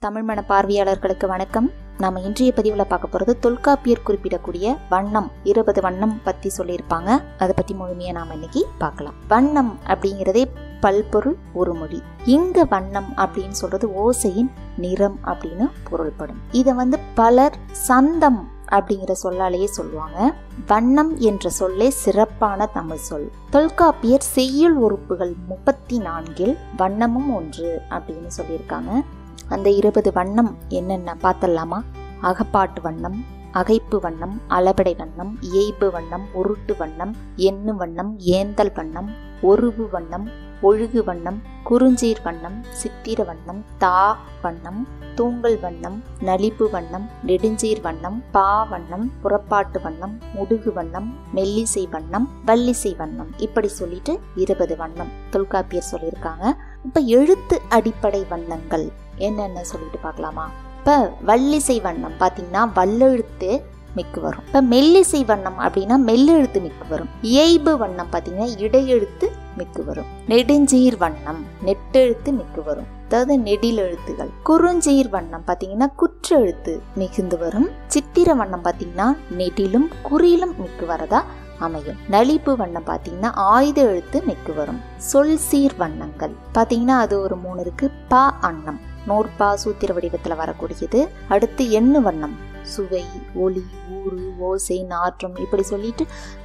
தமிழ்மண பார்வையாளர்களுக்கு வணக்கம் நாம இன்றைய பதிவில் பார்க்க போகிறது தொல்காப்பியர் குறிப்பிடக்கூடிய வண்ணம் இருபது வண்ணம் பற்றி சொல்லியிருப்பாங்க அதை பற்றி முழுமையாக நாம் இன்னைக்கு பார்க்கலாம் வண்ணம் அப்படிங்கிறதே பல்பொருள் ஒரு மொழி இங்க வண்ணம் அப்படின்னு சொல்றது ஓசையின் நிறம் அப்படின்னு பொருள்படும் இதை வந்து பலர் சந்தம் அப்படிங்கிற சொல்லாலேயே சொல்லுவாங்க வண்ணம் என்ற சொல்லே சிறப்பான தமிழ் சொல் தொல்காப்பியர் செய்யுள் உறுப்புகள் முப்பத்தி நான்கில் வண்ணமும் ஒன்று அப்படின்னு சொல்லியிருக்காங்க அந்த இருபது வண்ணம் என்னென்ன பார்த்தலாமா அகப்பாட்டு வண்ணம் அகைப்பு வண்ணம் அளபடை வண்ணம் இயைபு வண்ணம் உருட்டு வண்ணம் எண்ணு வண்ணம் ஏந்தல் வண்ணம் ஒருவு வண்ணம் ஒழுகு வண்ணம் குறுஞ்சீர் வண்ணம் சித்திர வண்ணம் தா வண்ணம் தூங்கல் வண்ணம் நலிப்பு வண்ணம் நெடுஞ்சீர் வண்ணம் பா வண்ணம் புறப்பாட்டு வண்ணம் முடுகு வண்ணம் மெல்லிசை வண்ணம் வல்லிசை வண்ணம் இப்படி சொல்லிட்டு இருபது வண்ணம் தொல்காப்பியர் சொல்லியிருக்காங்க இப்ப எழுத்து அடிப்படை வண்ணங்கள் என்னென்ன சொல்லிட்டு பார்க்கலாமா இப்ப வல்லிசை வண்ணம் பாத்தீங்கன்னா வல்லெழுத்து மிக்கு வரும் இப்ப மெல்லிசை வண்ணம் அப்படின்னா மெல்லெழுத்து மிக்கு வரும் இயைபு வண்ணம் பாத்தீங்கன்னா இடையெழுத்து மிக்கு வரும் நெடுஞ்சீர் வண்ணம் நெட்டெழுத்து மிக்கு வரும் அதாவது நெடில் எழுத்துகள் குறுஞ்சீர் வண்ணம் பாத்தீங்கன்னா குற்றெழுத்து மிகுந்து வரும் சித்திர வண்ணம் பாத்தீங்கன்னா நெடிலும் குறியிலும் மிக்கு வரதா அமையும் நலிப்பு வண்ணம் பாத்தீங்கன்னா ஆயுத எழுத்து மிக்கு வரும் சொல் சீர் வண்ணங்கள் பாத்தீங்கன்னா அது ஒரு மூணு இருக்கு பா அன்னம் நூற்பா சூத்திர வடிவத்துல வரக்கூடியது அடுத்து எண்ணு வண்ணம் சுவை ஒளி ஊறு ஓசை நாற்றம் இப்படி சொல்லிட்டு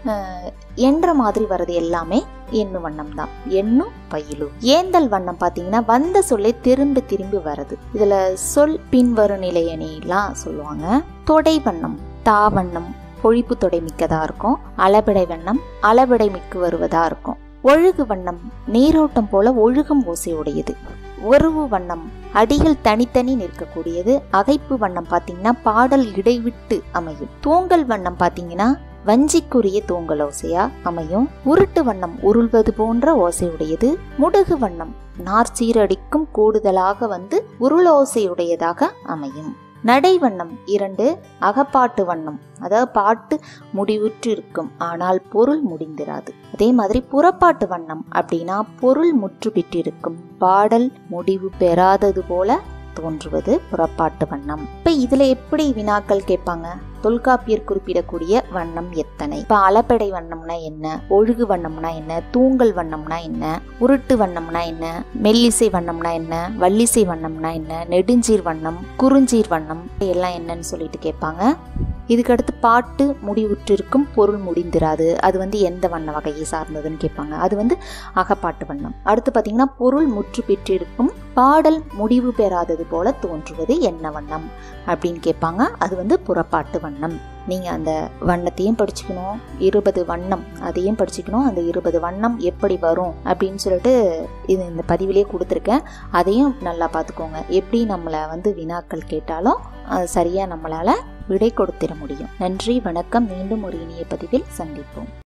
என்ற மாதிரி வர்றது எல்லாமே எண்ணு வண்ணம் தான் எண்ணும் பயிலும் ஏந்தல் வண்ணம் பார்த்தீங்கன்னா வந்த சொல்லை திரும்பி திரும்பி வருது இதுல சொல் பின்வரும் நிலையணிலாம் சொல்லுவாங்க தொடை வண்ணம் தா வண்ணம் பொழிப்பு தொடை மிக்கதா இருக்கும் அளபிடை வண்ணம் அளபிடை மிக்கு வருவதா இருக்கும் ஒழுகு வண்ணம் நீரோட்டம் போல ஒழுகும் ஓசை உடையது ஒருவு வண்ணம் அடிகள் தனித்தனி நிற்கக்கூடியது அகைப்பு வண்ணம் பார்த்தீங்கன்னா பாடல் இடைவிட்டு அமையும் தூங்கல் வண்ணம் பார்த்தீங்கன்னா வஞ்சிக்குரிய தூங்கல் ஓசையா அமையும் உருட்டு வண்ணம் உருள்வது போன்ற ஓசை உடையது முடுகு வண்ணம் நார்ச்சீரடிக்கும் கூடுதலாக வந்து உருளோசையுடையதாக அமையும் நடை வண்ணம் இரண்டு அகப்பாட்டு வண்ணம் அதாவது பாட்டு முடிவுற்று இருக்கும் ஆனால் பொருள் முடிந்திராது அதே மாதிரி புறப்பாட்டு வண்ணம் அப்படின்னா பொருள் முற்று பெற்றிருக்கும் பாடல் முடிவு பெறாதது போல தோன்றுவது புறப்பாட்டு வண்ணம் இப்ப இதுல எப்படி வினாக்கள் கேட்பாங்க தொல்காப்பியர் குறிப்பிடக்கூடிய வண்ணம் எத்தனை இப்ப அளப்படை வண்ணம்னா என்ன ஒழுகு வண்ணம்னா என்ன தூங்கல் வண்ணம்னா என்ன உருட்டு வண்ணம்னா என்ன மெல்லிசை வண்ணம்னா என்ன வல்லிசை வண்ணம்னா என்ன நெடுஞ்சீர் வண்ணம் குறுஞ்சீர் வண்ணம் எல்லாம் என்னன்னு சொல்லிட்டு கேட்பாங்க இதுக்கடுத்து பாட்டு முடிவுற்றிருக்கும் பொருள் முடிந்திராது அது வந்து எந்த வண்ண வகையை சார்ந்ததுன்னு கேட்பாங்க அது வந்து அகப்பாட்டு வண்ணம் அடுத்து பார்த்தீங்கன்னா பொருள் முற்று பெற்றிருக்கும் பாடல் முடிவு பெறாதது போல தோன்றுவது என்ன வண்ணம் அப்படின்னு கேட்பாங்க அது வந்து புறப்பாட்டு வண்ணம் நீங்கள் அந்த வண்ணத்தையும் படிச்சுக்கணும் இருபது வண்ணம் அதையும் படிச்சுக்கணும் அந்த இருபது வண்ணம் எப்படி வரும் அப்படின்னு சொல்லிட்டு இது இந்த பதிவிலே கொடுத்துருக்கேன் அதையும் நல்லா பார்த்துக்கோங்க எப்படி நம்மளை வந்து வினாக்கள் கேட்டாலும் சரியாக நம்மளால் விடை கொடுத்திட முடியும் நன்றி வணக்கம் மீண்டும் ஒரு இனிய பதிவில் சந்திப்போம்